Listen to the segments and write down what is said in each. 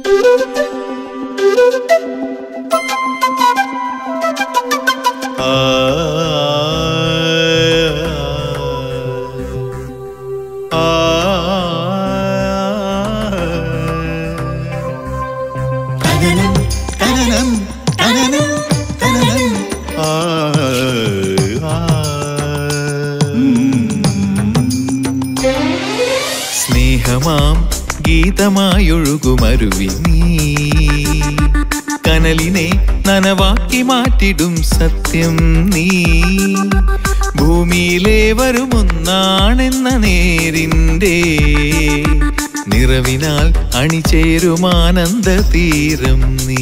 തനനം തനനം തനനം തനനം ആ ആ സ്നേഹമാം ഗീതമായൊഴുകുമരുവി നീ കനലിനെ നനവാക്കി മാറ്റിടും സത്യം നീ ഭൂമിയിലെ വരുമൊന്നാണെന്ന നേരിൻ്റെ നിറവിനാൽ അണിചേരുമാനന്ദ തീരം നീ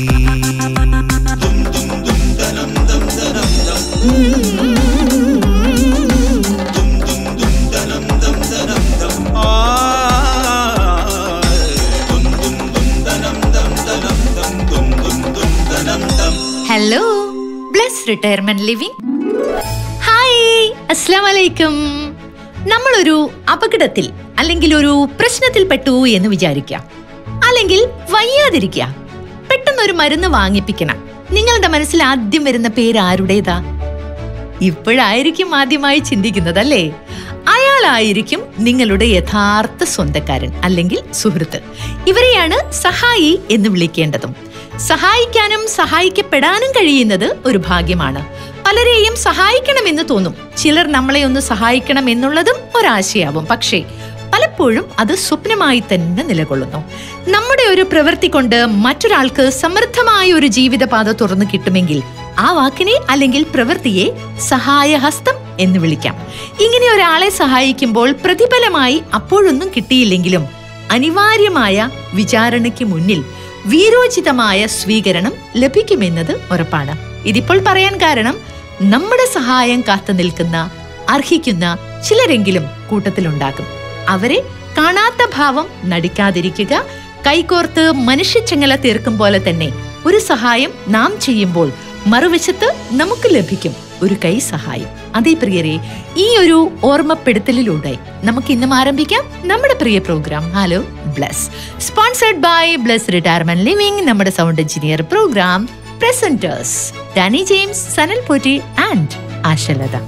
hello Bless Retirement Living hi അസ്സാം വലൈക്കും നമ്മളൊരു അപകടത്തിൽ അല്ലെങ്കിൽ ഒരു പ്രശ്നത്തിൽ പെട്ടു എന്ന് വിചാരിക്കാം അല്ലെങ്കിൽ വയ്യാതിരിക്കുക പെട്ടെന്ന് ഒരു മരുന്ന് വാങ്ങിപ്പിക്കണം നിങ്ങളുടെ മനസ്സിൽ ആദ്യം വരുന്ന പേര് ആരുടേതാ ഇപ്പോഴായിരിക്കും ആദ്യമായി ചിന്തിക്കുന്നത് അല്ലേ അയാളായിരിക്കും നിങ്ങളുടെ യഥാർത്ഥ സ്വന്തക്കാരൻ അല്ലെങ്കിൽ സുഹൃത്ത് ഇവരെയാണ് സഹായി എന്ന് വിളിക്കേണ്ടതും സഹായിക്കാനും സഹായിക്കപ്പെടാനും കഴിയുന്നത് ഒരു ഭാഗ്യമാണ് പലരെയും സഹായിക്കണമെന്ന് തോന്നും ചിലർ നമ്മളെ ഒന്ന് സഹായിക്കണം എന്നുള്ളതും ഒരാശയാവും പക്ഷേ പലപ്പോഴും അത് സ്വപ്നമായി തന്നെ നിലകൊള്ളുന്നു നമ്മുടെ ഒരു പ്രവൃത്തി കൊണ്ട് മറ്റൊരാൾക്ക് സമൃദ്ധമായ ഒരു ജീവിതപാത തുറന്നു കിട്ടുമെങ്കിൽ ആ വാക്കിനെ അല്ലെങ്കിൽ പ്രവൃത്തിയെ സഹായഹസ്തം എന്ന് വിളിക്കാം ഇങ്ങനെ ഒരാളെ സഹായിക്കുമ്പോൾ പ്രതിഫലമായി അപ്പോഴൊന്നും കിട്ടിയില്ലെങ്കിലും അനിവാര്യമായ വിചാരണയ്ക്ക് മുന്നിൽ വീരോചിതമായ സ്വീകരണം ലഭിക്കുമെന്നത് ഉറപ്പാണ് ഇതിപ്പോൾ പറയാൻ കാരണം നമ്മുടെ സഹായം കാത്തു നിൽക്കുന്ന അർഹിക്കുന്ന ചിലരെങ്കിലും കൂട്ടത്തിലുണ്ടാകും അവരെ കാണാത്ത ഭാവം നടിക്കാതിരിക്കുക കൈകോർത്ത് മനുഷ്യച്ചങ്ങല തീർക്കും പോലെ തന്നെ ഒരു സഹായം നാം ചെയ്യുമ്പോൾ മറുവശത്ത് നമുക്ക് ലഭിക്കും ഒരു കൈ സഹായം അതേ പ്രിയരെ ഈ ഒരു ഓർമ്മപ്പെടുത്തലിലൂടെ നമുക്ക് ഇന്നും ആരംഭിക്കാം നമ്മുടെ പ്രിയ programme Hello Bless sponsored by Bless Retirement Living നമ്മുടെ sound engineer programme presenters Danny James Sanal Potti and Ashalatha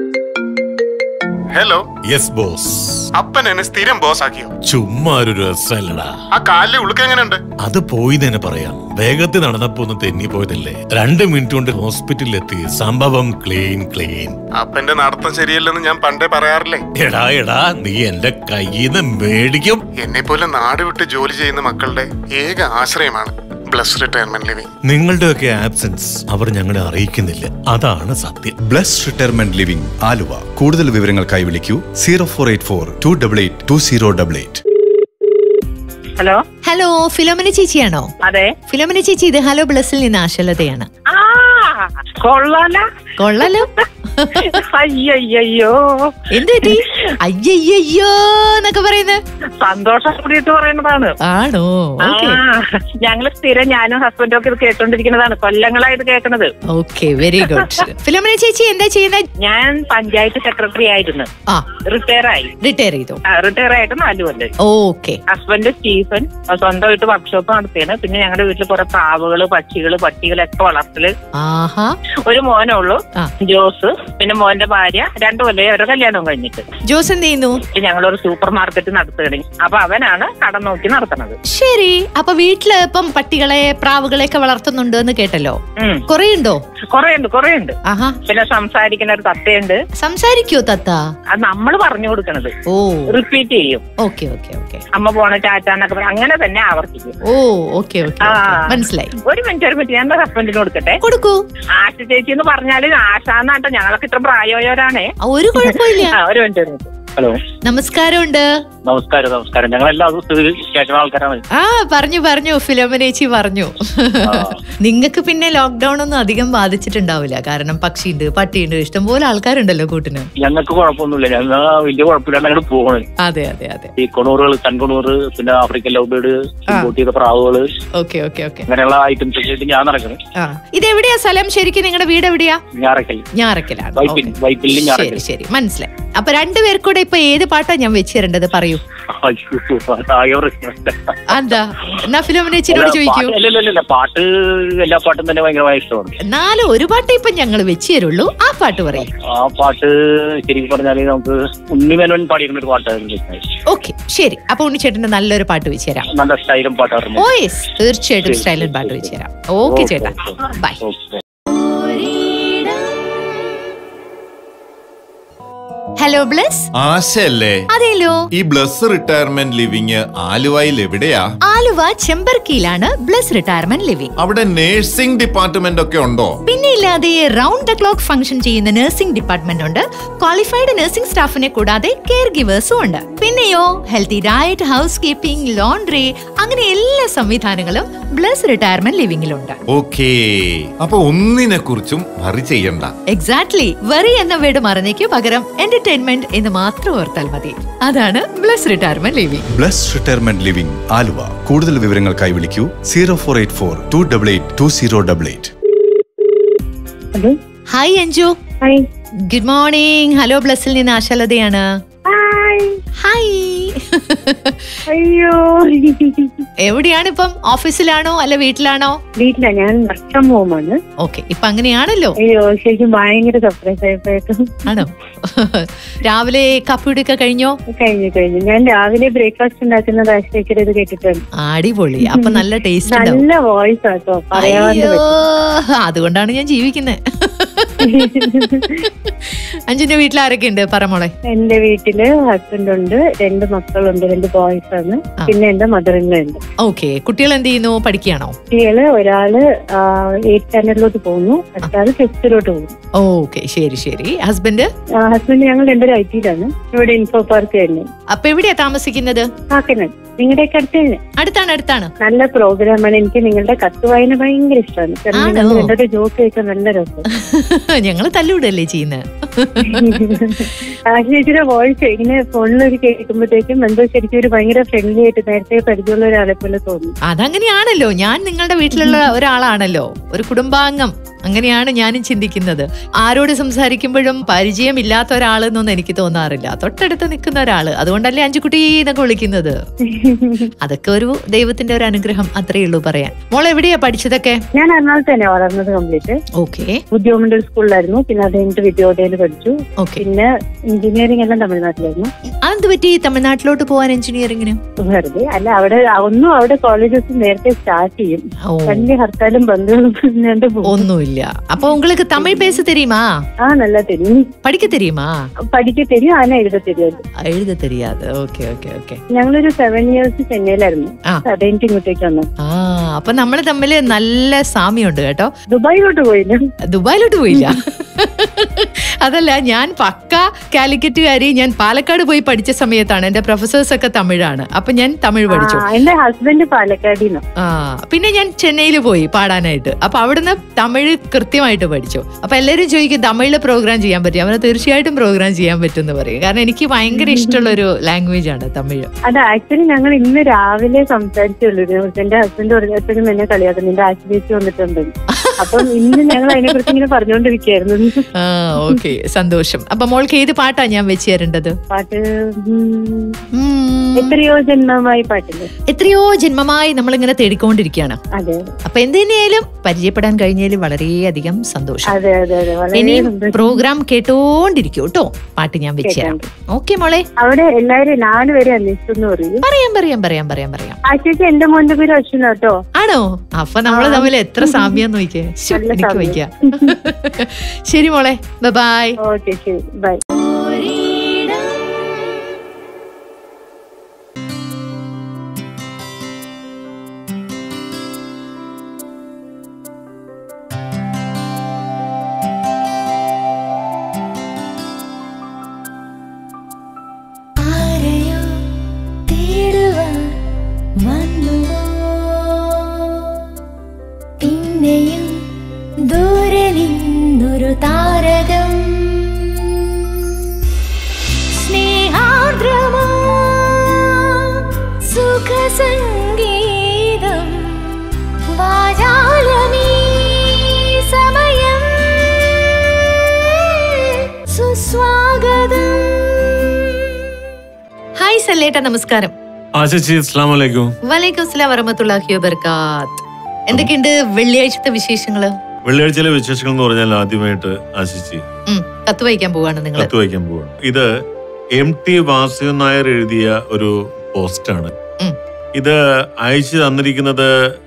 hello yes boss അപ്പൻ എന്നെ സ്ഥിരം ബോസ് ആക്കിയോ ചുമ്മാ ഒരു രസമല്ലടാ ആ കാലിലെ ഉളുക്ക് എങ്ങനെയുണ്ട് അത് പോയി തന്നെ പറയാം വേഗത്തിൽ നടന്നപ്പോ ഒന്ന് തെന്നി പോയതല്ലേ രണ്ട് മിനിറ്റ് കൊണ്ട് ഹോസ്പിറ്റലിൽ എത്തി സംഭവം ക്ലീൻ ക്ലീൻ അപ്പന്റെ നടത്തം ശരിയല്ലെന്ന് ഞാൻ പണ്ടേ പറയാറില്ലേ എടാ എടാ നീ എന്റെ കയ്യിന്ന് മേടിക്കും എന്നെ പോലെ നാട് വിട്ട് ജോലി ചെയ്യുന്ന മക്കളുടെ ഏക ആശ്രയമാണ് ബ്ലസ് റിട്ടയർമെന്റ് ലിവിംഗ് നിങ്ങളുടെയൊക്കെ ആബ്സെൻസ് അവർ ഞങ്ങളെ അറിയിക്കുന്നില്ല അതാണ് സത്യം ബ്ലസ് റിട്ടയർമെന്റ് ലിവിംഗ് ആലുവ കൂടുതൽ വിവരങ്ങൾക്കായി വിളിക്കൂ zero four eight four two double eight two zero double eight hello hello Philomina ചേച്ചിയാണോ അതെ ഫിലോമിന ചേച്ചി ഇത് ഹലോ ബ്ലസ്സിൽ നിന്ന് ആശലതയാണ് ആ കൊള്ളാല കൊള്ളാലോ അയ്യയ്യോ എന്ത് പറ്റി അയ്യയ്യോ എന്നൊക്കെ പറയുന്നത് സന്തോഷം കൂടിയിട്ട് പറയുന്നതാണ് ആണോ ഓക്കെ ആ, ഞങ്ങള് സ്ഥിരം ഞാനും ഹസ്ബൻഡും ഒക്കെ ഇത് കേട്ടോണ്ടിരിക്കുന്നതാണ് കൊല്ലങ്ങളായിട്ട് കേൾക്കണത് ഓക്കെ വെരി ഗുഡ് ഫിലോമിന ചേച്ചി എന്താ ചെയ്യുന്നത് ഞാൻ പഞ്ചായത്ത് സെക്രട്ടറി ആയിരുന്നു ആ റിട്ടയർ ആയി റിട്ടയർ ചെയ്തു റിട്ടയർ ആയിട്ട് നാല് കൊല്ലം ഓക്കെ ഹസ്ബൻഡ് സ്റ്റീഫൻ സ്വന്തമായിട്ട് വർക്ക്ഷോപ്പ് നടത്തിയാണ് പിന്നെ ഞങ്ങളുടെ വീട്ടിൽ കുറെ പ്രാവുകള് പക്ഷികള് പട്ടികളൊക്കെ വളർത്തല് ആഹാ ഒരു മോനേ ഉള്ളൂ ആ. ജോസ് പിന്നെ മോന്റെ ഭാര്യ രണ്ടു കൊല്ലം അവരുടെ കല്യാണവും കഴിഞ്ഞിട്ട് ജോസ് എന്ത് ചെയ്യുന്നു ഞങ്ങളൊരു സൂപ്പർ മാർക്കറ്റ് നടത്തുകയാണ് അപ്പൊ അവനാണ് കട നോക്കി നടത്തുന്നത് ശരി അപ്പൊ വീട്ടില് ഇപ്പം പട്ടികളെ പ്രാവുകളെ ഒക്കെ വളർത്തുന്നുണ്ട് എന്ന് കേട്ടല്ലോ ഉം. കൊറേ ഉണ്ടോ കൊറേ ഉണ്ട് കൊറേ ഉണ്ട് ആഹാ പിന്നെ സംസാരിക്കുന്ന ഒരു തത്തയുണ്ട് സംസാരിക്കോ തത്ത അത് നമ്മൾ പറഞ്ഞു കൊടുക്കണത് ഓ റിപ്പീറ്റ് ചെയ്യും ഓക്കെ ഓക്കെ ഓക്കെ അമ്മ പോണ ടാറ്റ എന്നൊക്കെ പറയും അങ്ങനെ തന്നെ ആവർത്തിക്കും ഓ ഓക്കെ ഓക്കെ ആ. മനസ്സിലായി ഒരു മിനിറ്റ് ഒരു മിനിറ്റ് ഞാൻ എന്റെ ഹസ്ബൻഡിന് കൊടുക്കട്ടെ കൊടുക്കൂ ആശ ചേച്ചി എന്ന് പറഞ്ഞാല് ആശാന്നാട്ടോ ഞങ്ങളൊക്കെ ഇത്ര പ്രായമായവരാണേ ആ, ഒരു കുഴപ്പമില്ല ആ ഒരു മിനിറ്റ് ഒരു മിനിറ്റ് ഹലോ നമസ്കാരമുണ്ട് നമസ്കാരം നമസ്കാരം ഞങ്ങൾ എല്ലാ ദിവസവും കേൾക്കുന്ന ആൾക്കാരാണ് ആ പറഞ്ഞു പറഞ്ഞു ഫിലോമിനേച്ചി പറഞ്ഞു നിങ്ങക്ക് പിന്നെ ലോക്ക്ഡൌൺ ഒന്നും അധികം ബാധിച്ചിട്ടുണ്ടാവില്ല കാരണം പക്ഷിയുണ്ട് പട്ടിയുണ്ട് ഇഷ്ടംപോലെ ആൾക്കാരുണ്ടല്ലോ കൂട്ടിന് ഞങ്ങൾക്ക് കുഴപ്പമൊന്നുമില്ല ഞങ്ങൾ വലിയ കുഴപ്പമില്ലാണ്ട് ഞങ്ങൾ പോകണേ അതെ അതെ അതെ ഈ കൊണൂറുകൾ കൺകൊണൂറ് പിന്നെ ആഫ്രിക്കൻ ലവ് ബേർഡ് ഇമ്പോർട്ട് ചെയ്ത പ്രാവുകള് ഓക്കെ ഓക്കെ ഓക്കെ അങ്ങനെയുള്ള ഐറ്റംസ് ഒക്കെ ആയിട്ട് ഞാൻ നടക്കുന്നത് ആ ഇതെവിടെയാ സ്ഥലം ശരിക്കും നിങ്ങളുടെ വീട് എവിടെയാ ഞാറക്കൽ ഞാറക്കലാണ് വൈപ്പിൽ Okay. വൈപ്പിൽ ശരി ഞാറക്കൽ ശരി മനസ്സിലായി അപ്പൊ രണ്ടുപേർക്കൂടെ ഇപ്പൊ ഏത് പാട്ടാ ഞാൻ വെച്ച് തരേണ്ടത് പറയൂ അയ്യോ, അതാകെ പ്രശ്നമില്ല. എന്താ എന്നാ ഫിലോമിനേച്ചിനോട് അല്ല, ചോദിക്കൂ പാട്ട്- ഇല്ല, ഇല്ല, ഇല്ല, ഇല്ല, പാട്ട് എല്ലാ പാട്ടും തന്നെ ഭയങ്കരമായ ഇഷ്ടമാണ് എന്നാലും ഒരു പാട്ടേ ഇപ്പൊ ഞങ്ങൾ വെച്ച് തരുള്ളൂ ആ പാട്ട് പറയും ആ പാട്ട് ശരിക്കും പറഞ്ഞാല് നമുക്ക് ഉണ്ണിമേനോൻ പാടിയിരുന്ന ഒരു പാട്ടായിരുന്നു ഓക്കെ ശരി അപ്പൊ ഉണ്ണിച്ചേട്ടന്റെ നല്ലൊരു പാട്ട് വെച്ച് തരാം നല്ല സ്റ്റൈലും പാട്ടായിരുന്നു ഓ യെസ് തീർച്ചയായിട്ടും സ്റ്റൈലൻ പാട്ട് വെച്ച് തരാം ഓക്കെ ചേട്ടാ ബൈ ഓക്കെ ഹലോ ബ്ലസ് ആശയല്ലേ അതെല്ലോ ഈ ബ്ലസ് റിട്ടയർമെന്റ് ലിവിങ് ആലുവയിൽ എവിടെയാ ആലുവ ചെമ്പർക്കിയിലാണ് ബ്ലസ് റിട്ടയർമെന്റ് ലിവിംഗ് അവിടെ നേഴ്സിംഗ് ഡിപ്പാർട്ട്മെന്റ് ഒക്കെ ഉണ്ടോ പിന്നെ ഇല്ലാതെ റൗണ്ട് ദ ക്ലോക്ക് ഫംഗ്ഷൻ ചെയ്യുന്ന നഴ്സിംഗ് ഡിപ്പാർട്ട്മെന്റ് ഉണ്ട് ക്വാളിഫൈഡ് നഴ്സിംഗ് സ്റ്റാഫിനെ കൂടാതെ കെയർ ഗിവേഴ്സും ഉണ്ട് പിന്നെയോ healthy diet housekeeping laundry അങ്ങനെ എല്ലാ സംവിധാനങ്ങളും ബ്ലസ് റിട്ടയർമെന്റ് ലിവിംഗിലുണ്ട് ഓക്കേ അപ്പൊ ഒന്നിനെ കുറിച്ചും വറി ചെയ്യണ്ട എക്സാക്ട്ലി വെറി എന്ന വേർഡ് മറന്നേക്ക് പകരം എന്റർടൈൻമെന്റ് എന്ന് മാത്രം ഓർത്താൽ മതി അതാണ് Bless Retirement Living Bless Retirement Living Aluva കൂടുതൽ വിവരങ്ങൾക്കായി വിളിക്കൂ zero four eight four two double eight two zero double eight hello hi Anju hi good morning hello ബ്ലസ്സിൽ നിന്ന് ആശാലതയാണ് ഹായ് ഹായ് അയ്യോ എവിടെയാണ് ഇപ്പം ഓഫീസിലാണോ അല്ല വീട്ടിലാണോ വീട്ടിലാ ഞാൻ വർക്ക് ഫ്രം ഹോം ആണ് ഓക്കെ ഇപ്പൊ അങ്ങനെയാണല്ലോ അയ്യോ ശരിക്കും ഭയങ്കര സർപ്രൈസ് ആയപ്പോഴേക്കും ആണോ രാവിലെ കാപ്പിയുടെയൊക്കെ കഴിഞ്ഞോ കഴിഞ്ഞു കഴിഞ്ഞു ഞാൻ രാവിലെ ബ്രേക്ക്ഫാസ്റ്റ് ഉണ്ടാക്കുന്നത് ആശ്രയിക്കരുത് ഇത് കേട്ടിട്ടുണ്ട് അടിപൊളി അപ്പൊ നല്ല ടേസ്റ്റ് ഉണ്ടാവും നല്ല വോയിസ് ആട്ടോ പറയാണ്ട് അയ്യോ അതുകൊണ്ടാണ് ഞാൻ ജീവിക്കുന്നത് അഞ്ജുന്റെ വീട്ടിൽ ആരൊക്കെ ഉണ്ട് പറ മോളെ എന്റെ വീട്ടില് ഹസ്ബൻഡ് ഉണ്ട് രണ്ട് മക്കളുണ്ട് രണ്ട് ബോയ്സ് ആണ് ആ. പിന്നെ എന്റെ മദർ ഉണ്ട് ഓക്കെ കുട്ടികൾ എന്ത് ചെയ്യുന്നു പഠിക്കുകയാണോ കുട്ടികള് ഒരാള് എയ്റ്റ് സ്റ്റാൻഡേർഡിലോട്ട് പോകുന്നു മറ്റാള് ഫിഫ്ത്തിലോട്ട് പോകുന്നു ഓക്കെ ശരി ശരി ഹസ്ബൻഡ് ഹസ്ബൻഡ് ഞങ്ങൾ രണ്ടുപേരും ഐ ടിയിലാണ് ഇവിടെ ഇൻഫോ പാർക്ക് തന്നെ അപ്പൊ എവിടെയാ താമസിക്കുന്നത് കാക്കനാട് നിങ്ങളുടെയൊക്കെ അടുത്ത് തന്നെ അടുത്താണ് അടുത്താണ് നല്ല പ്രോഗ്രാമാണ് എനിക്ക് നിങ്ങളുടെ കത്ത് വായന ഭയങ്കര ഇഷ്ടമാണ് കാരണം ആണോ? നിങ്ങൾ രണ്ടോട്ട് ജോക്ക് കേൾക്കാൻ നല്ല രസം ഞങ്ങള് തല്ലുവിടല്ലേ ചെയ്യുന്നത് ആശ്രയിച്ചിയുടെ വോയിസ് ഇങ്ങനെ ഫോണിൽ ഒരു കേൾക്കുമ്പോഴത്തേക്കും എന്തോ ശരിക്കും ഒരു ഭയങ്കര ഫ്രണ്ട്ലി ആയിട്ട് നേരത്തെ പരിചയമുള്ള ഒരാളെ പോലെ തോന്നുന്നു അതങ്ങനെയാണല്ലോ ഞാൻ നിങ്ങളുടെ വീട്ടിലുള്ള ഒരാളാണല്ലോ ഒരു കുടുംബാംഗം അങ്ങനെയാണ് ഞാനും ചിന്തിക്കുന്നത് ആരോട് സംസാരിക്കുമ്പോഴും പരിചയമില്ലാത്ത ഒരാളെന്നൊന്നും എനിക്ക് തോന്നാറില്ല തൊട്ടടുത്ത് നിൽക്കുന്ന ഒരാള് അതുകൊണ്ടല്ലേ അഞ്ചുകുട്ടി എന്നൊക്കെ വിളിക്കുന്നത് അതൊക്കെ ഒരു ദൈവത്തിന്റെ ഒരു അനുഗ്രഹം അത്രയേ ഉള്ളൂ പറയാൻ മോൾ എവിടെയാ പഠിച്ചതൊക്കെ ഞാൻ എറണാകുളത്ത് തന്നെ വളർന്നത് കംപ്ലീറ്റ് ഓക്കെ ഉദ്യോഗമണ്ഡൽ സ്കൂളിലായിരുന്നു പിന്നെ അത് കഴിഞ്ഞിട്ട് വിദ്യോദയയിൽ പഠിച്ചു ഓക്കെ പിന്നെ എഞ്ചിനീയറിംഗ് എല്ലാം തമിഴ്നാട്ടിലായിരുന്നു അതെന്ത് പറ്റി തമിഴ്നാട്ടിലോട്ട് പോവാൻ എഞ്ചിനീയറിംഗിന് വെറുതെ അല്ല അവിടെ ഒന്നും അവിടെ കോളേജസ് നേരത്തെ സ്റ്റാർട്ട് ചെയ്യും ഓ വലിയ ഹർത്താലും ബന്ധുകളും ഇല്ലാണ്ട് പോകും ഒന്നുമില്ല അപ്പൊ உங்களுக்கு தமிழ் பேச தெரியுமா ആ നല്ല തെരും படிக்க தெரியுமா പഠിക്ക തരും ആന എഴുത തരുമല്ലോ എഴുത தெரியாது ഓക്കെ ഓക്കെ ഓക്കെ ഞങ്ങളൊരു സെവൻ ഇയേഴ്സ് ചെന്നൈയിലായിരുന്നു ആ. അത് കഴിഞ്ഞിട്ട് ഇങ്ങോട്ടേക്ക് വന്നു ആ അപ്പൊ നമ്മള് തമ്മില് നല്ല സാമ്യമുണ്ട് കേട്ടോ ദുബായിലോട്ട് പോയില്ല ദുബായിലോട്ട് പോയില്ല അതല്ല ഞാൻ പക്ക കാലിക്കറ്റുകാരി ഞാൻ പാലക്കാട് പോയി പഠിച്ച സമയത്താണ് എന്റെ പ്രൊഫസേഴ്സ് ഒക്കെ തമിഴാണ് അപ്പൊ ഞാൻ തമിഴ് പഠിച്ചു ആ, എന്റെ ഹസ്ബൻഡ് പാലക്കാടിന്ന് ആ പിന്നെ ഞാൻ ചെന്നൈയിൽ പോയി പാടാനായിട്ട് അപ്പൊ അവിടുന്ന് തമിഴ് കൃത്യമായിട്ട് പഠിച്ചു അപ്പൊ എല്ലാവരും ചോദിക്കും തമിഴിൽ പ്രോഗ്രാം ചെയ്യാൻ പറ്റും അവന് തീർച്ചയായിട്ടും പ്രോഗ്രാം ചെയ്യാൻ പറ്റും എന്ന് പറയും കാരണം എനിക്ക് ഭയങ്കര ഇഷ്ടമുള്ള ഒരു ലാംഗ്വേജ് ആണ് തമിഴ് അത് ആക്ച്വലി ഞങ്ങൾ ഇന്ന് രാവിലെ സംസാരിച്ചുള്ളൂ ഇതിനെക്കുറിച്ച് എന്റെ ഹസ്ബൻഡ് പറഞ്ഞപ്പോഴും എന്നെ കളിയാക്കുന്നു നിന്റെ ആശ്രയിച്ച് വന്നിട്ടുണ്ട് അപ്പം ഇന്ന് ഞങ്ങൾ അതിനെ കുറിച്ച് ഇങ്ങനെ പറഞ്ഞുകൊണ്ടിരിക്കുകയായിരുന്നു ആ ഓക്കെ സന്തോഷം അപ്പൊ മോൾക്ക് ഏത് പാട്ടാ ഞാൻ വെച്ച് തരേണ്ടത് പാട്ട് ഉം, ഉം, എത്രയോ ജന്മമായി പാട്ടില്ലേ എത്രയോ ജന്മമായി നമ്മളിങ്ങനെ തേടിക്കൊണ്ടിരിക്കുകയാണ് അതെ അപ്പൊ എന്ത് തന്നെയായാലും പരിചയപ്പെടാൻ കഴിഞ്ഞതിൽ വളരെയധികം സന്തോഷം അതെ അതെ അതെ വളരെ ഇനിയും സന്തോഷം. പ്രോഗ്രാം കേട്ടോണ്ടിരിക്കും കേട്ടോ പാട്ട് ഞാൻ വെച്ചുതരാം ഓക്കെ മോളെ അവിടെ എല്ലാരും നാല് പേരെ അന്വേഷിച്ചു പറയും പറയാം പറയാം പറയാം പറയാം പറയാം ആ ചേച്ചി എന്റെ മോന്റെ പേര് അശ്വിന കേട്ടോ ആണോ അപ്പൊ നമ്മള് ആ. തമ്മിൽ എത്ര സാമ്യം നോക്കിയേ ശ്ശോ, നല്ല എനിക്ക് സാമ്യം. വയ്യ ശരി മോളെ ബൈ ഓക്കെ ശരി ബൈ ആരെയോ തേടുവാൻ വന്നുവോ പിന്നെയും ദൂരെ നിന്നൊരു താരകം വല്ലേട്ട നമസ്കാരം ആ ചേച്ചി അസ്ലാം വലൈക്കും വലൈക്കും അസ്സലാം വറഹമത്തുള്ളാഹി വബർക്കാത്ത് എന്തൊക്കെയുണ്ട് വെള്ളിയാഴ്ചത്തെ വിശേഷങ്ങള് വെള്ളിയാഴ്ചയിലെ വിശേഷങ്ങൾ എന്ന് പറഞ്ഞാൽ ആദ്യമായിട്ട് ആശിച്ചി ഉം, കത്ത് വായിക്കാൻ പോവാണ് നിങ്ങൾ കത്ത് വായിക്കാൻ പോവാണ് ഇത് എം ടി വാസുദേവൻ നായർ എഴുതിയ ഒരു പോസ്റ്റാണ് ഉം. ഇത് അയച്ചു തന്നിരിക്കുന്നത്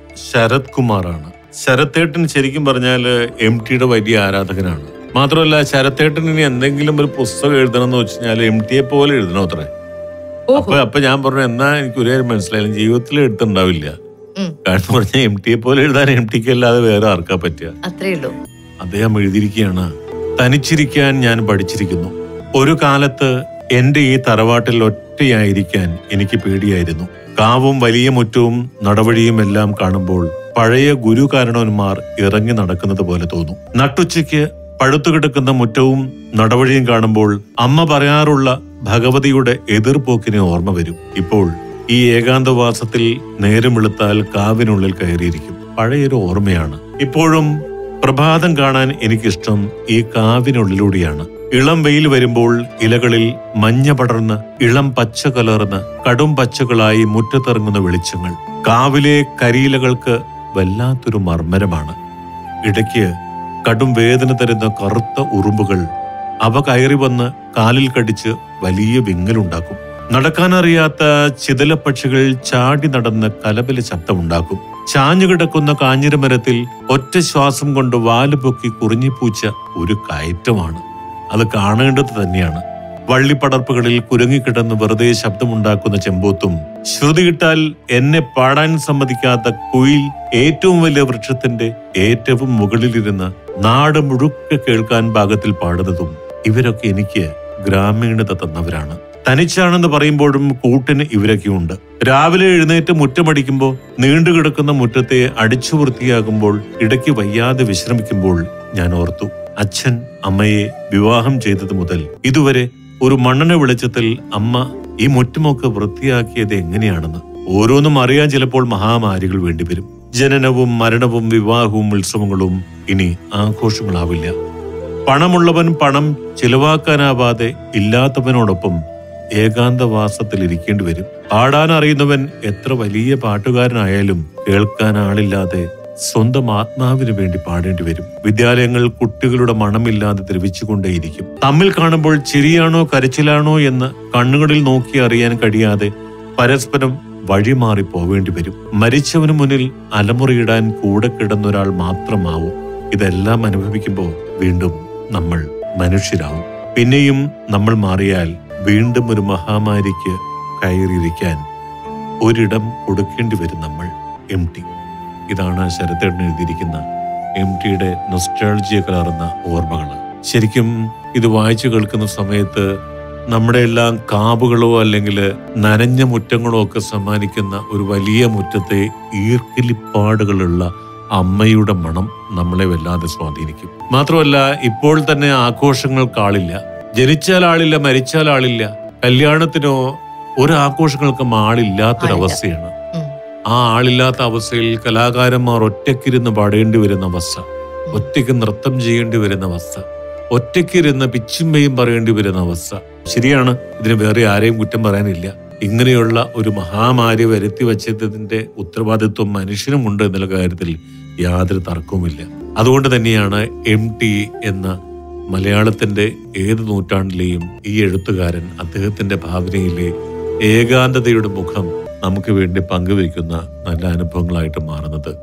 ശരത് കുമാറാണ് ശരത്തേട്ടൻ ശരിക്കും പറഞ്ഞാൽ എം ടിയുടെ വലിയ ആരാധകനാണ് മാത്രമല്ല ശരത്തേട്ടൻ ഇനി എന്തെങ്കിലും ഒരു പുസ്തകം എഴുതണം എന്ന് വെച്ച് കഴിഞ്ഞാൽ എം ടിയെ പോലെ എഴുതണം അത്രേ അപ്പൊ അപ്പൊ ഞാൻ പറഞ്ഞു എന്നാ എനിക്ക് ഒരു കാര്യം മനസ്സിലായാലും ജീവിതത്തിൽ എഴുത്തുണ്ടാവില്ല ഉം. കാരണം പറഞ്ഞാൽ എം ടിയെ പോലെ എഴുതാൻ എം ടിക്ക് അല്ലാതെ വേറെ ആർക്കാ പറ്റുക അത്രേ ഉള്ളൂ അദ്ദേഹം എഴുതിയിരിക്കുകയാണ് തനിച്ചിരിക്കാൻ ഞാൻ പഠിച്ചിരിക്കുന്നു ഒരു കാലത്ത് എന്റെ ഈ തറവാട്ടിൽ ഒറ്റയായിരിക്കാൻ എനിക്ക് പേടിയായിരുന്നു കാവും വലിയ മുറ്റവും നടവഴിയും എല്ലാം കാണുമ്പോൾ പഴയ ഗുരുകാരണവന്മാർ ഇറങ്ങി നടക്കുന്നത് പോലെ തോന്നും നട്ടുച്ചയ്ക്ക് പഴുത്തുകിടക്കുന്ന മുറ്റവും നടവഴിയും കാണുമ്പോൾ അമ്മ പറയാറുള്ള ഭഗവതിയുടെ എതിർപോക്കിനെ ഓർമ്മ വരും ഇപ്പോൾ ഈ ഏകാന്തവാസത്തിൽ നേരം വെളുത്താൽ കാവിനുള്ളിൽ കയറിയിരിക്കും പഴയൊരു ഓർമ്മയാണ് ഇപ്പോഴും പ്രഭാതം കാണാൻ എനിക്കിഷ്ടം ഈ കാവിനുള്ളിലൂടെയാണ് ഇളം വെയിൽ വരുമ്പോൾ ഇലകളിൽ മഞ്ഞ പടർന്ന് ഇളം പച്ച കലർന്ന് കടും പച്ചകളായി മുറ്റത്തിറങ്ങുന്ന വെളിച്ചങ്ങൾ കാവിലെ കരിയിലകൾക്ക് വല്ലാത്തൊരു മർമ്മരമാണ് ഇടയ്ക്ക് കടും വേദന തരുന്ന കറുത്ത ഉറുമ്പുകൾ അവ കയറി വന്ന് കാലിൽ കടിച്ച് വലിയ വിങ്ങലുണ്ടാക്കും നടക്കാനറിയാത്ത ചിതലപ്പക്ഷികൾ ചാടി നടന്ന് കലബല ശബ്ദമുണ്ടാക്കും ചാഞ്ഞുകിടക്കുന്ന കാഞ്ഞിരമരത്തിൽ ഒറ്റ ശ്വാസം കൊണ്ട് വാല് പൊക്കി കുറിഞ്ഞിപ്പൂച്ച ഒരു കയറ്റമാണ് അത് കാണേണ്ടത് തന്നെയാണ് വള്ളിപ്പടർപ്പുകളിൽ കുരുങ്ങിക്കിടന്ന് വെറുതെ ശബ്ദമുണ്ടാക്കുന്ന ചെമ്പോത്തും ശ്രുതി കിട്ടാൽ എന്നെ പാടാൻ സമ്മതിക്കാത്ത കുയിൽ ഏറ്റവും വലിയ വൃക്ഷത്തിന്റെ ഏറ്റവും മുകളിലിരുന്ന് നാട് മുഴുക്കെ കേൾക്കാൻ പാകത്തിൽ പാടുന്നതും ഇവരൊക്കെ എനിക്ക് ഗ്രാമീണത തന്നവരാണ് തനിച്ചാണെന്ന് പറയുമ്പോഴും കൂട്ടിന് ഇവരൊക്കെയുണ്ട് രാവിലെ എഴുന്നേറ്റ് മുറ്റമടിക്കുമ്പോൾ നീണ്ടുകിടക്കുന്ന മുറ്റത്തെ അടിച്ചു വൃത്തിയാകുമ്പോൾ ഇടയ്ക്ക് വയ്യാതെ വിശ്രമിക്കുമ്പോൾ ഞാൻ ഓർത്തു അച്ഛൻ അമ്മയെ വിവാഹം ചെയ്തത് മുതൽ ഇതുവരെ ഒരു മണ്ണെണ്ണ വെളിച്ചത്തിൽ അമ്മ ഈ മുറ്റമൊക്കെ വൃത്തിയാക്കിയത് എങ്ങനെയാണെന്ന് ഓരോന്നും അറിയാൻ ചിലപ്പോൾ മഹാമാരികൾ വേണ്ടിവരും ജനനവും മരണവും വിവാഹവും ഉത്സവങ്ങളും ഇനി ആഘോഷങ്ങളാവില്ല പണമുള്ളവൻ പണം ചിലവാക്കാനാവാതെ ഇല്ലാത്തവനോടൊപ്പം ഏകാന്തവാസത്തിൽ ഇരിക്കേണ്ടി വരും പാടാൻ അറിയുന്നവൻ എത്ര വലിയ പാട്ടുകാരനായാലും കേൾക്കാൻ ആളില്ലാതെ സ്വന്തം ആത്മാവിന് വേണ്ടി പാടേണ്ടി വരും വിദ്യാലയങ്ങൾ കുട്ടികളുടെ മണമില്ലാതെ ദ്രവിച്ചുകൊണ്ടേയിരിക്കും തമ്മിൽ കാണുമ്പോൾ ചിരിയാണോ കരച്ചിലാണോ എന്ന് കണ്ണുകളിൽ നോക്കി അറിയാൻ കഴിയാതെ പരസ്പരം വഴിമാറി പോവേണ്ടി വരും മരിച്ചവന് മുന്നിൽ അലമുറയിടാൻ കൂടെ കിടന്നൊരാൾ മാത്രമാവും ഇതെല്ലാം അനുഭവിക്കുമ്പോൾ വീണ്ടും നമ്മൾ മനുഷ്യരാവും പിന്നെയും നമ്മൾ മാറിയാൽ വീണ്ടും ഒരു മഹാമാരിക്ക് കയറിയിരിക്കാൻ ഒരിടം കൊടുക്കേണ്ടി വരും നമ്മൾ എം ടി ഇതാണ് ശരത്തേട്ടൻ എഴുതിയിരിക്കുന്ന എം ടിയുടെ നൊസ്റ്റാൾജിയ കലർന്ന ഓർമ്മകൾ ശരിക്കും ഇത് വായിച്ചു കേൾക്കുന്ന സമയത്ത് നമ്മുടെ എല്ലാം കാവുകളോ അല്ലെങ്കിൽ നനഞ്ഞ മുറ്റങ്ങളോ ഒക്കെ സമ്മാനിക്കുന്ന ഒരു വലിയ മുറ്റത്തെ ഈർക്കിലിപ്പാടുകളുള്ള അമ്മയുടെ മണം നമ്മളെ വല്ലാതെ സ്വാധീനിക്കും മാത്രമല്ല ഇപ്പോൾ തന്നെ ആഘോഷങ്ങൾക്കാളില്ല ജനിച്ചാൽ ആളില്ല മരിച്ചാൽ ആളില്ല കല്യാണത്തിനോ ഒരു ആഘോഷങ്ങൾക്കും ആളില്ലാത്തൊരവസ്ഥയാണ് ഉം. ആ ആളില്ലാത്ത അവസ്ഥയിൽ കലാകാരന്മാർ ഒറ്റയ്ക്കിരുന്ന് പാടേണ്ടി വരുന്ന അവസ്ഥ ഒറ്റയ്ക്ക് നൃത്തം ചെയ്യേണ്ടി വരുന്ന അവസ്ഥ ഒറ്റയ്ക്കിരുന്ന് പിച്ചുമ്പയും പറയേണ്ടി വരുന്ന അവസ്ഥ ശരിയാണ് ഇതിന് വേറെ ആരെയും കുറ്റം പറയാനില്ല ഇങ്ങനെയുള്ള ഒരു മഹാമാരി വരുത്തി വച്ചതിന്റെ ഉത്തരവാദിത്വം മനുഷ്യനുമുണ്ട് എന്നുള്ള കാര്യത്തിൽ യാതൊരു തർക്കവുമില്ല അതുകൊണ്ട് തന്നെയാണ് എം ടി എന്ന മലയാളത്തിന്റെ ഏത് നൂറ്റാണ്ടിലെയും ഈ എഴുത്തുകാരൻ അദ്ദേഹത്തിന്റെ ഭാവനയിലെ ഏകാന്തതയുടെ മുഖം നമുക്ക് വേണ്ടി പങ്കുവയ്ക്കുന്ന നല്ല അനുഭവങ്ങളായിട്ട് മാറുന്നത്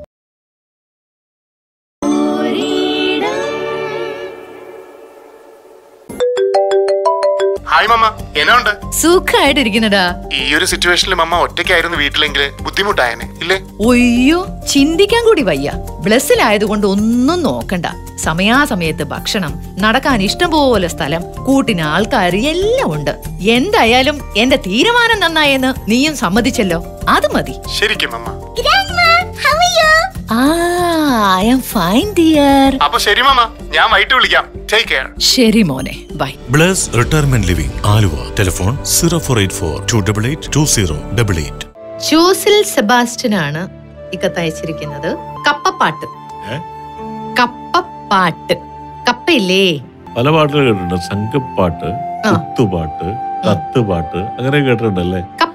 ഹായ് മമ്മ എന്നാ ഉണ്ട് സുഖമായിട്ടിരിക്കുന്നടാ ഈ ഒരു സിറ്റുവേഷനിൽ മമ്മ ഒറ്റയ്ക്കായിരുന്നു വീട്ടിലെങ്കിൽ ബുദ്ധിമുട്ടായനെ ഇല്ലേ ഒയ്യോ ചിന്തിക്കാൻ കൂടി വയ്യ ബ്ലസ്സിലായതുകൊണ്ട് ഒന്നും നോക്കണ്ട സമയാസമയത്ത് ഭക്ഷണം നടക്കാൻ ഇഷ്ടംപോലെ സ്ഥലം കൂട്ടിന് ആൾക്കാർ എല്ലാം ഉണ്ട് എന്തായാലും എന്റെ തീരുമാനം നന്നായെന്ന് നീയും സമ്മതിച്ചല്ലോ അത് മതി ശരിക്കും മമ്മ ആ ഐ ആം ഫൈൻ ഡിയർ അപ്പൊ ശരി മമ്മ ഞാൻ വൈകിട്ട് വിളിക്കാം ടേക്ക് കെയർ ശരി മോനെ bye Bless Retirement Living Aluva telephone zero four eight four two double eight two zero double eight ജോസിൽ സെബാസ്റ്റ്യൻ ആണ് ഈ കത്ത് അയച്ചിരിക്കുന്നത് കപ്പപ്പാട്ട് ഏ? കപ്പപ്പാട്ട് കപ്പയില്ലേ പല പാട്ടുകൾ കേട്ടിട്ടുണ്ട് സംഘപ്പാട്ട് ആ. കുത്തുപാട്ട് കത്തുപാട്ട് അങ്ങനെ കേട്ടിട്ടുണ്ടല്ലേ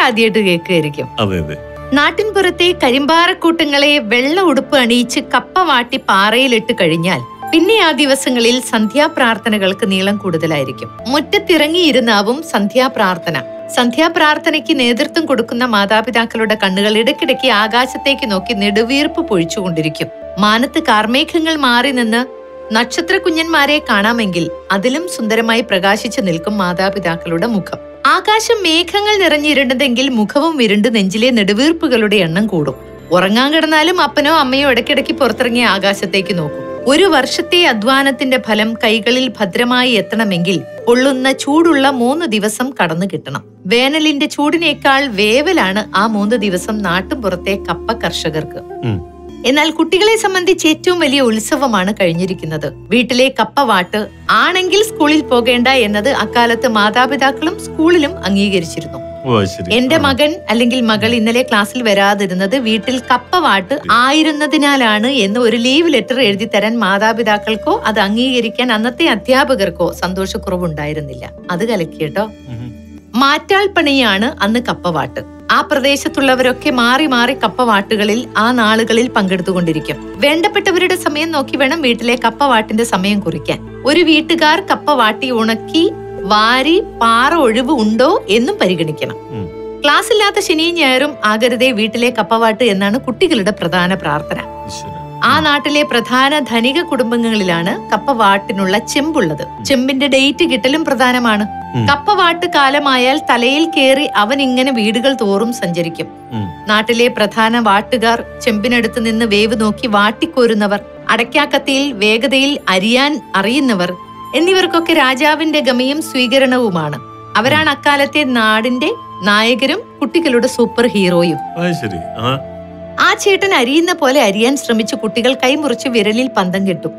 ആദ്യമായിട്ട് കേൾക്കുകയായിരിക്കും അതെ അതെ നാട്ടിൻപുറത്തെ കരിമ്പാറക്കൂട്ടങ്ങളെ വെള്ള ഉടുപ്പ് അണിയിച്ച് കപ്പ വാട്ടി പാറയിലിട്ട് കഴിഞ്ഞാൽ പിന്നെ ആ ദിവസങ്ങളിൽ സന്ധ്യാപ്രാർത്ഥനകൾക്ക് നീളം കൂടുതലായിരിക്കും മുറ്റത്തിറങ്ങിയിരുന്നാവും സന്ധ്യാപ്രാർത്ഥന സന്ധ്യാപ്രാർത്ഥനയ്ക്ക് നേതൃത്വം കൊടുക്കുന്ന മാതാപിതാക്കളുടെ കണ്ണുകൾ ഇടയ്ക്കിടയ്ക്ക് ആകാശത്തേക്ക് നോക്കി നെടുവീർപ്പ് പൊഴിച്ചുകൊണ്ടിരിക്കും മാനത്ത് കാർമേഘങ്ങൾ മാറി നിന്ന് നക്ഷത്ര കുഞ്ഞന്മാരെ കാണാമെങ്കിൽ അതിലും സുന്ദരമായി പ്രകാശിച്ചു നിൽക്കും മാതാപിതാക്കളുടെ മുഖം ആകാശം മേഘങ്ങൾ നിറഞ്ഞിരുണ്ടതെങ്കിൽ മുഖവും വിരുണ്ട് നെഞ്ചിലെ നെടുവീർപ്പുകളുടെ എണ്ണം കൂടും ഉറങ്ങാൻ കിടന്നാലും അപ്പനോ അമ്മയോ ഇടയ്ക്കിടയ്ക്ക് പുറത്തിറങ്ങി ആകാശത്തേക്ക് നോക്കും ഒരു വർഷത്തെ അധ്വാനത്തിന്റെ ഫലം കൈകളിൽ ഭദ്രമായി എത്തണമെങ്കിൽ പൊള്ളുന്ന ചൂടുള്ള മൂന്ന് ദിവസം കടന്നു കിട്ടണം വേനലിന്റെ ചൂടിനേക്കാൾ വേവലാണ് ആ മൂന്ന് ദിവസം നാട്ടുപുറത്തെ കപ്പ കർഷകർക്ക് ഉം. എന്നാൽ കുട്ടികളെ സംബന്ധിച്ച് ഏറ്റവും വലിയ ഉത്സവമാണ് കഴിഞ്ഞിരിക്കുന്നത് വീട്ടിലെ കപ്പവാട്ട് ആണെങ്കിൽ സ്കൂളിൽ പോകേണ്ട എന്നത് അക്കാലത്ത് മാതാപിതാക്കളും സ്കൂളിലും അംഗീകരിച്ചിരുന്നു ഓ അത് ശരി എന്റെ ആ. മകൻ അല്ലെങ്കിൽ മകൾ ഇന്നലെ ക്ലാസ്സിൽ വരാതിരുന്നത് വീട്ടിൽ കപ്പവാട്ട് ആയിരുന്നതിനാലാണ് എന്ന് ഒരു ലീവ് ലെറ്റർ എഴുതി തരാൻ മാതാപിതാക്കൾക്കോ അത് അംഗീകരിക്കാൻ അന്നത്തെ അധ്യാപകർക്കോ സന്തോഷക്കുറവുണ്ടായിരുന്നില്ല അത് കലക്കിയേട്ടോ ഉം. മാറ്റാൾ പണിയാണ് അന്ന് കപ്പവാട്ട് ആ പ്രദേശത്തുള്ളവരൊക്കെ മാറി മാറി കപ്പവാട്ടുകളിൽ ആ നാളുകളിൽ പങ്കെടുത്തുകൊണ്ടിരിക്കും വേണ്ടപ്പെട്ടവരുടെ സമയം നോക്കി വേണം വീട്ടിലെ കപ്പവാട്ടിന്റെ സമയം കുറിക്കാൻ ഒരു വീട്ടുകാർ കപ്പവാട്ടി ഉണക്കി വാരി പാറ ഒഴിവ് ഉണ്ടോ എന്നും പരിഗണിക്കണം ഉം. ക്ലാസ് ഇല്ലാത്ത ശനിയും ഞായറും ആകരുതേ വീട്ടിലെ കപ്പവാട്ട് എന്നാണ് കുട്ടികളുടെ പ്രധാന പ്രാർത്ഥന ഈശ്വരാ. ആ നാട്ടിലെ പ്രധാന ധനിക കുടുംബങ്ങളിലാണ് കപ്പവാട്ടിനുള്ള ചെമ്പുള്ളത് ചെമ്പിന്റെ ഡേറ്റ് കിട്ടലും പ്രധാനമാണ് ഉം. കപ്പവാട്ട് കാലമായാൽ തലയിൽ കയറി അവൻ ഇങ്ങനെ വീടുകൾ തോറും സഞ്ചരിക്കും ഉം. നാട്ടിലെ പ്രധാന വാട്ടുകാർ ചെമ്പിനടുത്ത് നിന്ന് വേവ് നോക്കി വാട്ടിക്കോരുന്നവർ അടയ്ക്കാക്കത്തിയിൽ വേഗതയിൽ അരിയാൻ അറിയുന്നവർ എന്നിവർക്കൊക്കെ രാജാവിന്റെ ഗമയും സ്വീകരണവുമാണ് അവരാണ് അക്കാലത്തെ നാടിന്റെ നായകരും കുട്ടികളുടെ സൂപ്പർ ഹീറോയും അത് ശരി ആ ആ ചേട്ടൻ അരിയുന്ന പോലെ അരിയാൻ ശ്രമിച്ച് കുട്ടികൾ കൈമുറിച്ച് വിരലിൽ പന്തം കെട്ടും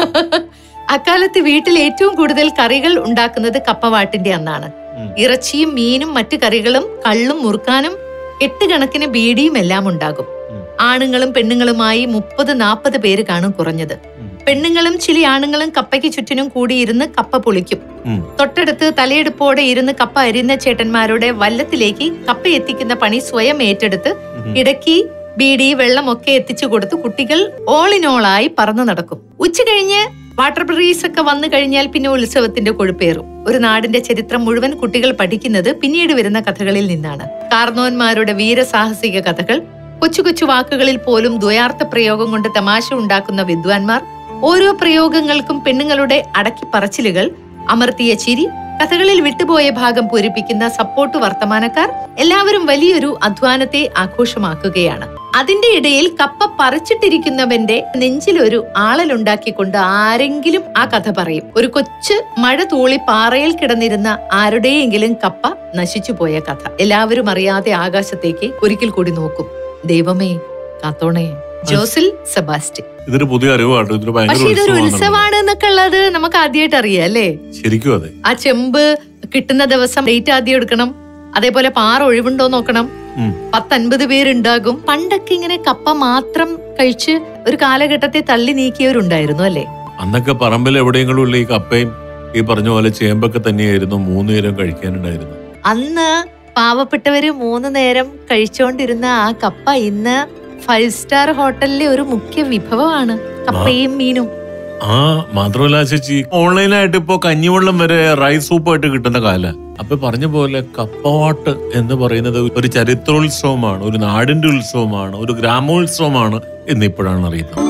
അക്കാലത്ത് വീട്ടിൽ ഏറ്റവും കൂടുതൽ കറികൾ ഉണ്ടാക്കുന്നത് കപ്പവാട്ടിന്റെ അന്നാണ് ഉം. ഇറച്ചിയും മീനും മറ്റു കറികളും കള്ളും മുറുക്കാനും എട്ട് കണക്കിന് ബീഡിയും എല്ലാം ഉണ്ടാകും ഉം. ആണുങ്ങളും പെണ്ണുങ്ങളുമായി മുപ്പത് നാൽപ്പത് പേര് കാണും കുറഞ്ഞത് ഉം. പെണ്ണുങ്ങളും ചില ആണുങ്ങളും കപ്പയ്ക്ക് ചുറ്റിനും കൂടിയിരുന്ന് കപ്പ പൊളിക്കും ഉം. തൊട്ടടുത്ത് തലയെടുപ്പോടെ ഇരുന്ന് കപ്പ അരിയുന്ന ചേട്ടന്മാരുടെ വല്ലത്തിലേക്ക് കപ്പ എത്തിക്കുന്ന പണി സ്വയം ഏറ്റെടുത്ത് ഉം. ഇടയ്ക്ക് ബീഡി വെള്ളമൊക്കെ എത്തിച്ചു കൊടുത്ത് കുട്ടികൾ ഓൾ ഇൻ ഓളായി പറന്നു നടക്കും ഉച്ച കഴിഞ്ഞ് വാട്ടർ ബ്രീസ് ഒക്കെ വന്നു കഴിഞ്ഞാൽ പിന്നെ ഉത്സവത്തിന്റെ കൊഴുപ്പേറും ഒരു നാടിന്റെ ചരിത്രം മുഴുവൻ കുട്ടികൾ പഠിക്കുന്നത് പിന്നീട് വരുന്ന കഥകളിൽ നിന്നാണ് കാർന്നോന്മാരുടെ വീരസാഹസിക കഥകൾ കൊച്ചു കൊച്ചു വാക്കുകളിൽ പോലും ദ്വയാർത്ഥ പ്രയോഗം കൊണ്ട് തമാശ ഉണ്ടാക്കുന്ന വിദ്വാൻമാർ ഓരോ പ്രയോഗങ്ങൾക്കും പെണ്ണുങ്ങളുടെ അടക്കി പറച്ചിലുകൾ അമർത്തിയ ചിരി കഥകളിൽ വിട്ടുപോയ ഭാഗം പൂരിപ്പിക്കുന്ന സപ്പോർട്ട് വർത്തമാനക്കാർ എല്ലാവരും വലിയൊരു അധ്വാനത്തെ ആഘോഷമാക്കുകയാണ് അതിന്റെ ഇടയിൽ കപ്പ പറിച്ചിട്ടിരിക്കുന്നവന്റെ നെഞ്ചിലൊരു ആളലുണ്ടാക്കിക്കൊണ്ട് ആരെങ്കിലും ആ കഥ പറയും ഒരു കൊച്ചു മഴ തൂളി പാറയിൽ കിടന്നിരുന്ന ആരുടെയെങ്കിലും കപ്പ നശിച്ചു പോയ കഥ എല്ലാവരും അറിയാതെ ആകാശത്തേക്ക് ഒരിക്കൽ കൂടി നോക്കും ദൈവമേ കാത്തോണേ ജോസിൽ സെബാസ്റ്റ്യൻ ഇതൊരു പുതിയ അറിവാണ് ഇതൊരു ഭയങ്കര പക്ഷെ ഇതൊരു ഉത്സവമാണ് ഉത്സവമാണ് എന്നൊക്കെ ഉള്ളത് നമുക്ക് ആദ്യമായിട്ട് അറിയാം അല്ലേ ശരിക്കും അതെ ആ ചെമ്പ് കിട്ടുന്ന ദിവസം ഡേറ്റ് ആദ്യം എടുക്കണം അതേപോലെ പാറ ഒഴിവുണ്ടോ നോക്കണം ഉം. പത്തൻപത് പേരുണ്ടാകും പണ്ടൊക്കെ ഇങ്ങനെ കപ്പ മാത്രം കഴിച്ച് ഒരു കാലഘട്ടത്തെ തള്ളി നീക്കിയവരുണ്ടായിരുന്നു അല്ലേ അന്നൊക്കെ പറമ്പിൽ എവിടെയെങ്കിലും ഉള്ള ഈ കപ്പയും ഈ പറഞ്ഞ പോലെ ചേമ്പൊക്കെ തന്നെയായിരുന്നു മൂന്ന് നേരം കഴിക്കാനുണ്ടായിരുന്നു അന്ന് പാവപ്പെട്ടവര് മൂന്ന് നേരം കഴിച്ചോണ്ടിരുന്ന ആ കപ്പ ഇന്ന് ഫൈവ് സ്റ്റാർ ഹോട്ടലിലെ ഒരു മുഖ്യ വിഭവമാണ് കപ്പയും മീനും ആ മാത്രമല്ല ചേച്ചി ഓൺലൈനായിട്ട് ഇപ്പോ കഞ്ഞിവെള്ളം വരെ റൈസ് സൂപ്പായിട്ട് കിട്ടുന്ന കാല അപ്പൊ പറഞ്ഞ പോലെ കപ്പവാട്ട് എന്ന് പറയുന്നത് ഒരു ചരിത്രോത്സവമാണ് ഒരു നാടിന്റെ ഉത്സവമാണ് ഒരു ഗ്രാമോത്സവമാണ് എന്ന് ഇപ്പോഴാണ് അറിയുന്നത്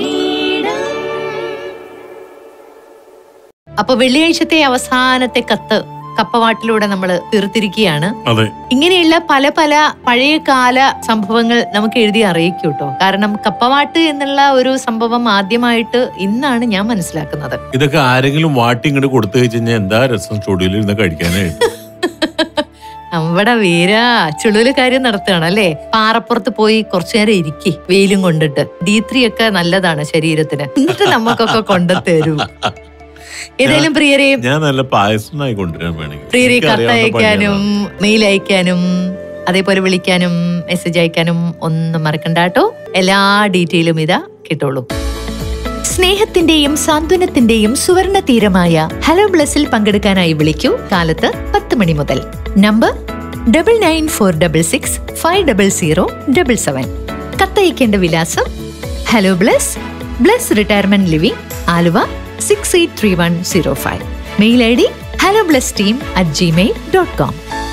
അപ്പൊ വെള്ളിയാഴ്ചത്തെ അവസാനത്തെ കത്ത് കപ്പവാട്ടിലൂടെ നമ്മൾ തീർത്തിരിക്കുകയാണ് അതെ ഇങ്ങനെയുള്ള പല പല പഴയകാല സംഭവങ്ങൾ നമുക്ക് എഴുതി അറിയിക്കും കേട്ടോ കാരണം കപ്പവാട്ട് എന്നുള്ള ഒരു സംഭവം ആദ്യമായിട്ട് ഇന്നാണ് ഞാൻ മനസ്സിലാക്കുന്നത് ഇതൊക്കെ ആരെങ്കിലും വാട്ടി ഇങ്ങോട്ട് കൊടുത്തു കഴിഞ്ഞാൽ എന്താ രസം സ്റ്റുഡിയോയിൽ ഇരുന്ന് കഴിക്കാനായിട്ട് നമ്മുടെ വീര ചുളുവില് കാര്യം നടത്തുകയാണ് അല്ലേ പാറപ്പുറത്ത് പോയി കുറച്ചു നേരം ഇരിക്കി വെയിലും കൊണ്ടിട്ട് ഡി ത്രീ ഒക്കെ നല്ലതാണ് ശരീരത്തിന് എന്നിട്ട് നമുക്കൊക്കെ കൊണ്ടുതരൂ ഏതായാലും പ്രിയരെ ഞാൻ നല്ല പായസമായി കൊണ്ടുവരാൻ വേണമെങ്കിൽ പ്രിയരെ എനിക്ക് അറിയാവുന്ന കത്തയക്കാനും പണിയാണ്. മെയിൽ അയക്കാനും അതേപോലെ വിളിക്കാനും മെസ്സേജ് അയക്കാനും ഒന്നും മറക്കണ്ട കേട്ടോ എല്ലാ ഡീറ്റെയിലും ഇതാ കിട്ടുള്ളൂ സ്നേഹത്തിന്റെയും സാന്ത്വനത്തിന്റെയും സുവർണ തീരമായ ഹലോ ബ്ലസ്സിൽ പങ്കെടുക്കാനായി വിളിക്കൂ കാലത്ത് പത്ത് മണി മുതൽ number double nine four double six five double zero double seven കത്തയക്കേണ്ട വിലാസം hello Bless Bless Retirement Living Aluva six eight three one zero five mail I D hello Bless team at Gmail dot com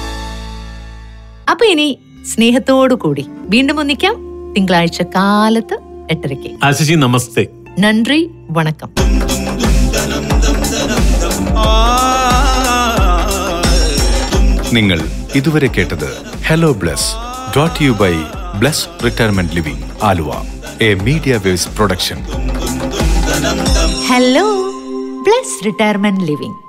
അപ്പൊ ഇനി സ്നേഹത്തോടു കൂടി വീണ്ടും ഒന്നിക്കാം തിങ്കളാഴ്ച കാലത്ത് എട്ടരയ്ക്ക് ആശിഷി നമസ്തേ നന്ദി വണക്കം നിങ്ങൾ ഇതുവരെ കേട്ടത് Hello Bless brought you by Bless Retirement Living Aluva a Media Waves production hello Bless Retirement living